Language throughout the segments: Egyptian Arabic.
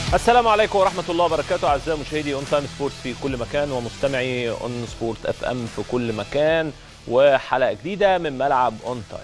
السلام عليكم ورحمة الله وبركاته أعزائي مشاهدي أون تايم سبورتس في كل مكان ومستمعي أون سبورت اف ام في كل مكان وحلقة جديدة من ملعب أون تايم.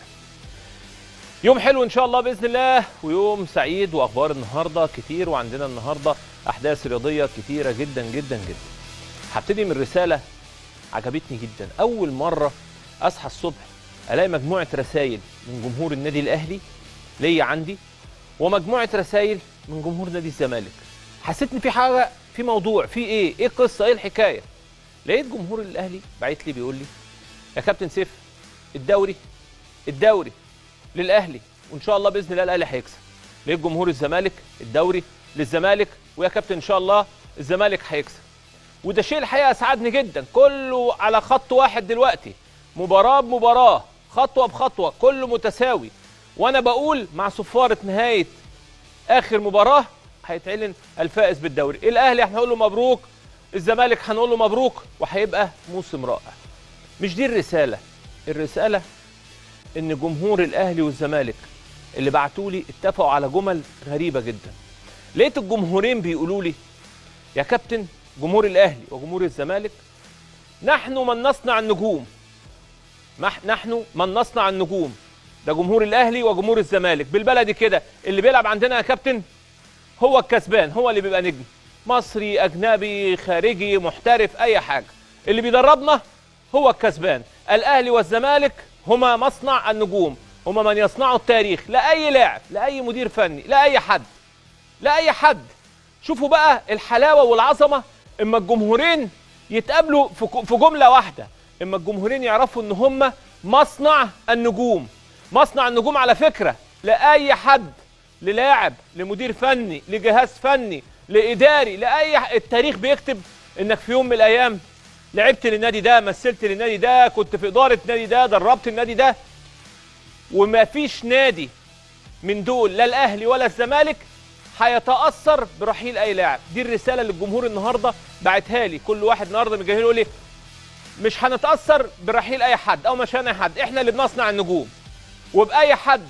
يوم حلو إن شاء الله بإذن الله ويوم سعيد وأخبار النهاردة كتير وعندنا النهاردة أحداث رياضية كتيرة جدا جدا جدا. هبتدي من رسالة عجبتني جدا أول مرة أصحى الصبح ألاقي مجموعة رسائل من جمهور النادي الأهلي ليا عندي ومجموعة رسائل من جمهور نادي الزمالك حسيت ان في حاجه في موضوع في ايه ايه القصه ايه الحكايه لقيت جمهور الاهلي باعت لي بيقول لي يا كابتن سيف الدوري الدوري للاهلي وان شاء الله باذن الله الاهلي هيكسب لقيت جمهور الزمالك الدوري للزمالك ويا كابتن ان شاء الله الزمالك هيكسب وده شيء الحقيقه اسعدني جدا كله على خط واحد دلوقتي مباراه بمباراه خطوه بخطوه كله متساوي وانا بقول مع صفاره نهايه اخر مباراه هيتعلن الفائز بالدوري الاهلي هنقول له مبروك الزمالك هنقول له مبروك وهيبقى موسم رائع مش دي الرساله الرساله ان جمهور الاهلي والزمالك اللي بعتوا لي اتفقوا على جمل غريبه جدا لقيت الجمهورين بيقولوا لي يا كابتن جمهور الاهلي وجمهور الزمالك نحن من نصنع النجوم مح- نحن من نصنع النجوم ده جمهور الاهلي وجمهور الزمالك بالبلدي كده اللي بيلعب عندنا يا كابتن هو الكسبان هو اللي بيبقى نجم مصري اجنبي خارجي محترف اي حاجه اللي بيدربنا هو الكسبان الاهلي والزمالك هما مصنع النجوم هما من يصنعوا التاريخ لاي لاعب لاي مدير فني لاي حد لاي حد شوفوا بقى الحلاوه والعظمه اما الجمهورين يتقابلوا في ك- في جمله واحده اما الجمهورين يعرفوا ان هم مصنع النجوم مصنع النجوم على فكره لاي حد للاعب لمدير فني لجهاز فني لاداري لاي ح- التاريخ بيكتب انك في يوم من الايام لعبت للنادي ده مثلت للنادي ده كنت في اداره النادي ده دربت النادي ده وما فيش نادي من دول لا الاهلي ولا الزمالك هيتاثر برحيل اي لاعب دي الرساله اللي الجمهور النهارده بعتها لي كل واحد النهارده من الجماهير يقول لي مش هنتاثر برحيل اي حد او مشان اي حد احنا اللي بنصنع النجوم وباي حد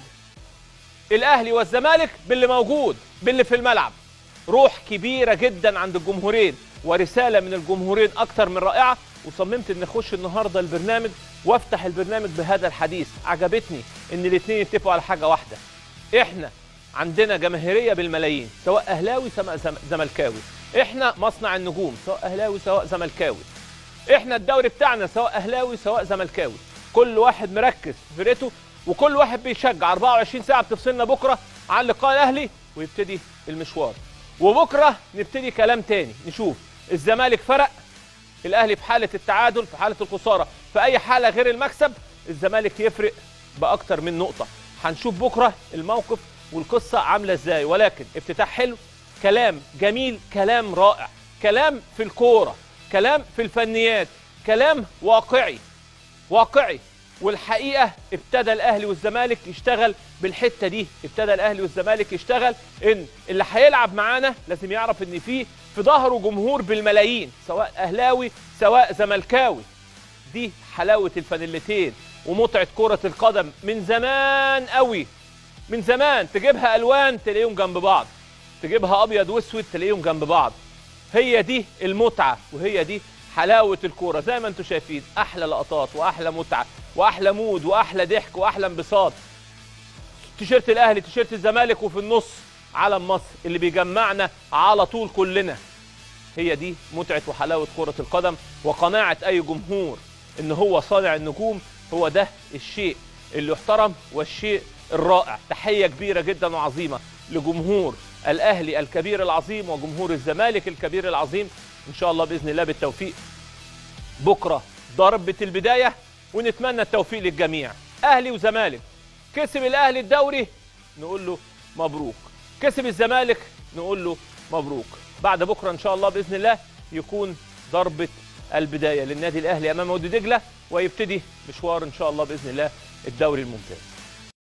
الاهلي والزمالك باللي موجود باللي في الملعب روح كبيره جدا عند الجمهورين ورساله من الجمهورين اكتر من رائعه وصممت ان اخش النهارده البرنامج وافتح البرنامج بهذا الحديث عجبتني ان الاثنين يتفقوا على حاجه واحده احنا عندنا جماهيريه بالملايين سواء اهلاوي سواء زم- زملكاوي احنا مصنع النجوم سواء اهلاوي سواء زملكاوي احنا الدوري بتاعنا سواء اهلاوي سواء زملكاوي كل واحد مركز في فرقته وكل واحد بيشجع 24 ساعه بتفصلنا بكره عن لقاء الاهلي ويبتدي المشوار وبكره نبتدي كلام تاني نشوف الزمالك فرق الاهلي في حاله التعادل في حاله الخساره في اي حاله غير المكسب الزمالك يفرق باكتر من نقطه هنشوف بكره الموقف والقصه عامله ازاي ولكن افتتاح حلو كلام جميل كلام رائع كلام في الكوره كلام في الفنيات كلام واقعي واقعي والحقيقه ابتدى الاهلي والزمالك يشتغل بالحته دي ابتدى الاهلي والزمالك يشتغل ان اللي هيلعب معانا لازم يعرف ان في في ظهره جمهور بالملايين سواء اهلاوي سواء زملكاوي دي حلاوه الفانيلتين ومتعه كره القدم من زمان قوي من زمان تجيبها الوان تلاقيهم جنب بعض تجيبها ابيض واسود تلاقيهم جنب بعض هي دي المتعه وهي دي حلاوه الكوره زي ما انتم شايفين احلى لقطات واحلى متعه واحلى مود واحلى ضحك واحلى انبساط تيشيرت الاهلي تيشيرت الزمالك وفي النص علم مصر اللي بيجمعنا على طول كلنا هي دي متعه وحلاوه كره القدم وقناعه اي جمهور ان هو صانع النجوم هو ده الشيء اللي يحترم والشيء الرائع تحيه كبيره جدا وعظيمه لجمهور الاهلي الكبير العظيم وجمهور الزمالك الكبير العظيم ان شاء الله باذن الله بالتوفيق بكره ضربه البدايه ونتمنى التوفيق للجميع اهلي وزمالك كسب الاهلي الدوري نقول له مبروك كسب الزمالك نقول له مبروك بعد بكره ان شاء الله باذن الله يكون ضربه البدايه للنادي الاهلي امام وادي دجله ويبتدي مشوار ان شاء الله باذن الله الدوري الممتاز